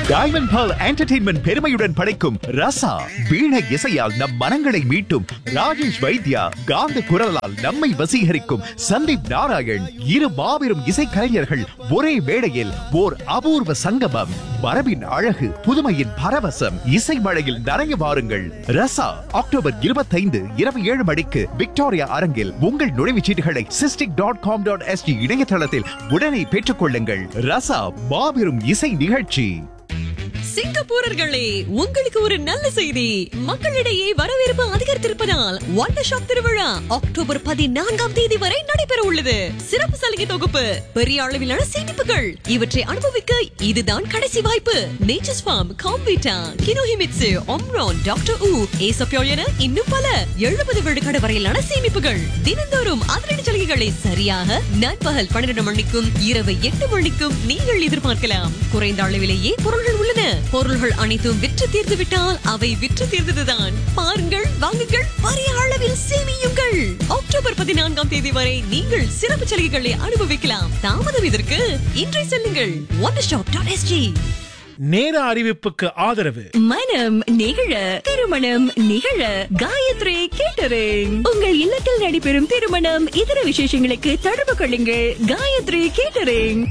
diamond Pearl entertainment பெருமையுடன் படைக்கும் ரசா வீணை இசையால் நம் மனங்களை மீட்டும் ராஜேஷ் வைத்யா காந்த குரலால் நம்மை வசீகரிக்கும் சந்தீப் நாராயண் இரு மாபெரும் இசைக்கலைஞர்கள் ஒரே மேடையில் ஓர் அபூர்வ சங்கமம் மரபின் அழகு புதுமையின் பரவசம் இசை மழையில் நனைய வாருங்கள் ரசா அக்டோபர் இருபத்தைந்து இரவு ஏழு மணிக்கு விக்டோரியா அரங்கில் உங்கள் நுழைவுச் சீட்டுகளை SISTIC dot com dot SG இணையதளத்தில் உடனே பெற்றுக் கொள்ளுங்கள் ரசா மாபெரும் இசை நிகழ்ச்சி சிங்கப்பூரர்களே உங்களுக்கு ஒரு நல்ல செய்தி மக்களிடையே வரவேற்பு அதிகரித்திருப்பதால் ஒண்டர் ஷாப் திருவிழா அக்டோபர் பதினான்காம் தேதி வரை நடைபெற உள்ளது சிறப்பு சலுகை தொகுப்பு பெரிய அளவிலான சேமிப்புகள் இவற்றை அனுபவிக்க இதுதான் கடைசி வாய்ப்பு நேச்சர்ஸ் ஃபார்ம் காம்பீட்டா கினோஹிமிட்சு ஒம்ரான் டாக்டர் ஊ ஏசப்யோல் என இன்னும் பல எழுபது விழுக்காடு வரையிலான சேமிப்புகள் தினந்தோறும் அதிரடி சலுகைகளை சரியாக நண்பகல் பன்னிரண்டு மணிக்கும் இரவு எட்டு மணிக்கும் நீங்கள் எதிர்பார்க்கலாம் குறைந்த அளவிலேயே பொருள்கள் உள்ளன பொருள்கள் அனைத்தும் விற்று தீர்ந்து விட்டால் அவை விற்று தீர்ந்ததுதான் பாருங்கள் வாங்குங்கள் பெரிய அளவில் சேமியுங்கள் அக்டோபர் பதினான்காம் தேதி வரை நீங்கள் சிறப்பு சலுகைகளை அனுபவிக்கலாம் தாமதம் இதற்கு இன்றை செல்லுங்கள் ஒன் ஸ்டாப் டாட் எஸ்ஜி நேர அறிவிப்புக்கு ஆதரவு மனம் நிகழ திருமணம் நிகழ காயத்ரி கேட்டரிங் உங்கள் இல்லத்தில் நடைபெறும் திருமணம் இதர விசேஷங்களுக்கு தொடர்பு கொள்ளுங்கள் காயத்ரி கேட்டரிங்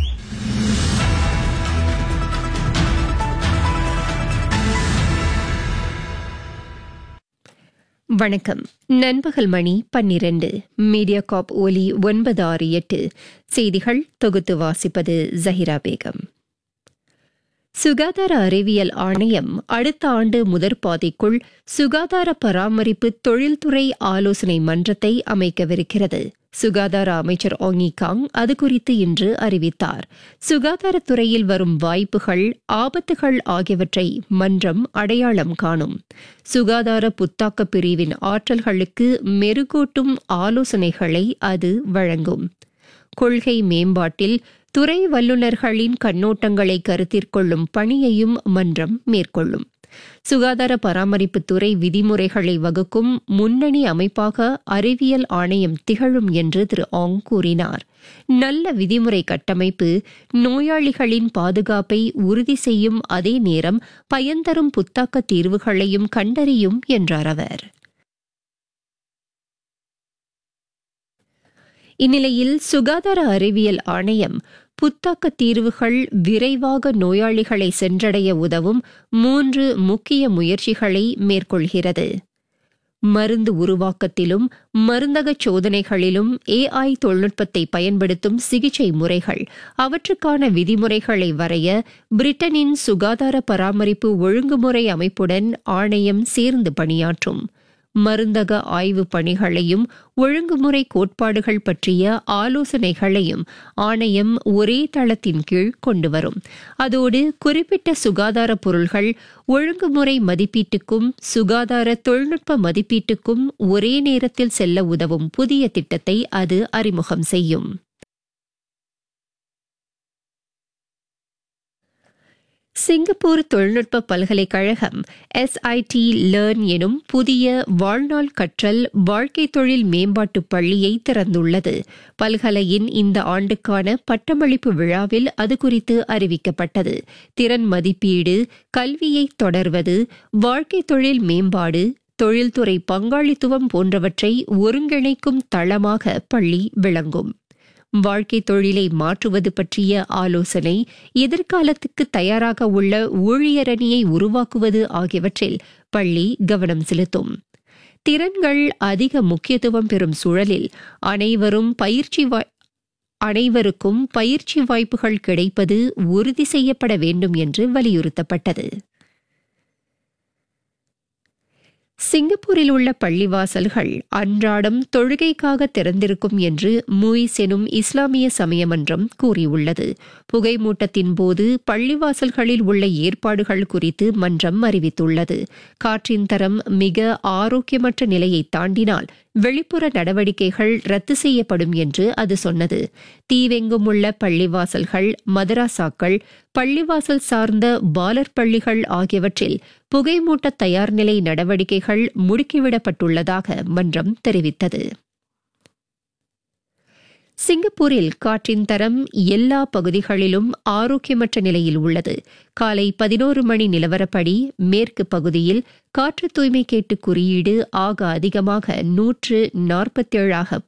வணக்கம் நண்பகல் மணி பன்னிரண்டு மீடியா காப் ஒலி ஒன்பது ஆறு எட்டு செய்திகள் தொகுத்து வாசிப்பது ஜஹிரா பேகம் சுகாதார அறிவியல் ஆணையம் அடுத்த ஆண்டு முதற் பாதிக்குள் சுகாதார பராமரிப்பு தொழில்துறை ஆலோசனை மன்றத்தை அமைக்கவிருக்கிறது சுகாதார அமைச்சர் ஒங்கி காங் அது குறித்து இன்று அறிவித்தார் சுகாதாரத்துறையில் வரும் வாய்ப்புகள் ஆபத்துகள் ஆகியவற்றை மன்றம் அடையாளம் காணும் சுகாதார புத்தாக்க பிரிவின் ஆற்றல்களுக்கு மெருகூட்டும் ஆலோசனைகளை அது வழங்கும் கொள்கை மேம்பாட்டில் துறை வல்லுநர்களின் கண்ணோட்டங்களை கருத்திற்கொள்ளும் பணியையும் மன்றம் மேற்கொள்ளும் சுகாதார பராமரிப்பு துறை விதிமுறைகளை வகுக்கும் முன்னணி அமைப்பாக அறிவியல் ஆணையம் திகழும் என்று திரு ஆங் கூறினார் நல்ல விதிமுறை கட்டமைப்பு நோயாளிகளின் பாதுகாப்பை உறுதி செய்யும் அதே நேரம் பயன்தரும் புத்தாக்க தீர்வுகளையும் கண்டறியும் என்றார் அவர் இந்நிலையில் சுகாதார அறிவியல் ஆணையம் புத்தாக்க தீர்வுகள் விரைவாக நோயாளிகளை சென்றடைய உதவும் மூன்று முக்கிய முயற்சிகளை மேற்கொள்கிறது மருந்து உருவாக்கத்திலும் மருந்தக சோதனைகளிலும் ஏஐ தொழில்நுட்பத்தை பயன்படுத்தும் சிகிச்சை முறைகள் அவற்றுக்கான விதிமுறைகளை வரைய பிரிட்டனின் சுகாதார பராமரிப்பு ஒழுங்குமுறை அமைப்புடன் ஆணையம் சேர்ந்து பணியாற்றும் மருந்தக ஆய்வு பணிகளையும் ஒழுங்குமுறை கோட்பாடுகள் பற்றிய ஆலோசனைகளையும் ஆணையம் ஒரே தளத்தின் கீழ் கொண்டுவரும் அதோடு குறிப்பிட்ட சுகாதார பொருள்கள் ஒழுங்குமுறை மதிப்பீட்டுக்கும் சுகாதார தொழில்நுட்ப மதிப்பீட்டுக்கும் ஒரே நேரத்தில் செல்ல உதவும் புதிய திட்டத்தை அது அறிமுகம் செய்யும் சிங்கப்பூர் தொழில்நுட்ப பல்கலைக்கழகம் எஸ்ஐடி லேர்ன் எனும் புதிய வாழ்நாள் கற்றல் வாழ்க்கை தொழில் மேம்பாட்டு பள்ளியை திறந்துள்ளது பல்கலையின் இந்த ஆண்டுக்கான பட்டமளிப்பு விழாவில் அது குறித்து அறிவிக்கப்பட்டது திறன் மதிப்பீடு கல்வியை தொடர்வது வாழ்க்கை தொழில் மேம்பாடு தொழில்துறை பங்காளித்துவம் போன்றவற்றை ஒருங்கிணைக்கும் தளமாக பள்ளி விளங்கும் வாழ்க்கை தொழிலை மாற்றுவது பற்றிய ஆலோசனை எதிர்காலத்துக்கு தயாராக உள்ள ஊழியரணியை உருவாக்குவது ஆகியவற்றில் பள்ளி கவனம் செலுத்தும் திறன்கள் அதிக முக்கியத்துவம் பெறும் சூழலில் அனைவரும் பயிற்சி அனைவருக்கும் பயிற்சி வாய்ப்புகள் கிடைப்பது உறுதி செய்யப்பட வேண்டும் என்று வலியுறுத்தப்பட்டது சிங்கப்பூரில் உள்ள பள்ளிவாசல்கள் அன்றாடம் தொழுகைக்காக திறந்திருக்கும் என்று மூயிஸ் எனும் இஸ்லாமிய சமய மன்றம் கூறியுள்ளது புகைமூட்டத்தின் போது பள்ளிவாசல்களில் உள்ள ஏற்பாடுகள் குறித்து மன்றம் அறிவித்துள்ளது காற்றின் தரம் மிக ஆரோக்கியமற்ற நிலையை தாண்டினால் வெளிப்புற நடவடிக்கைகள் ரத்து செய்யப்படும் என்று அது சொன்னது தீவெங்கும் உள்ள பள்ளிவாசல்கள் மதராசாக்கள் பள்ளிவாசல் சார்ந்த பாலர் பள்ளிகள் ஆகியவற்றில் புகைமூட்ட தயார்நிலை நடவடிக்கைகள் முடுக்கிவிடப்பட்டுள்ளதாக மன்றம் தெரிவித்தது சிங்கப்பூரில் காற்றின் தரம் எல்லா பகுதிகளிலும் ஆரோக்கியமற்ற நிலையில் உள்ளது காலை பதினோரு மணி நிலவரப்படி மேற்கு பகுதியில் காற்று தூய்மை கேட்டு குறியீடு ஆக அதிகமாக நூற்று நாற்பத்தேழாக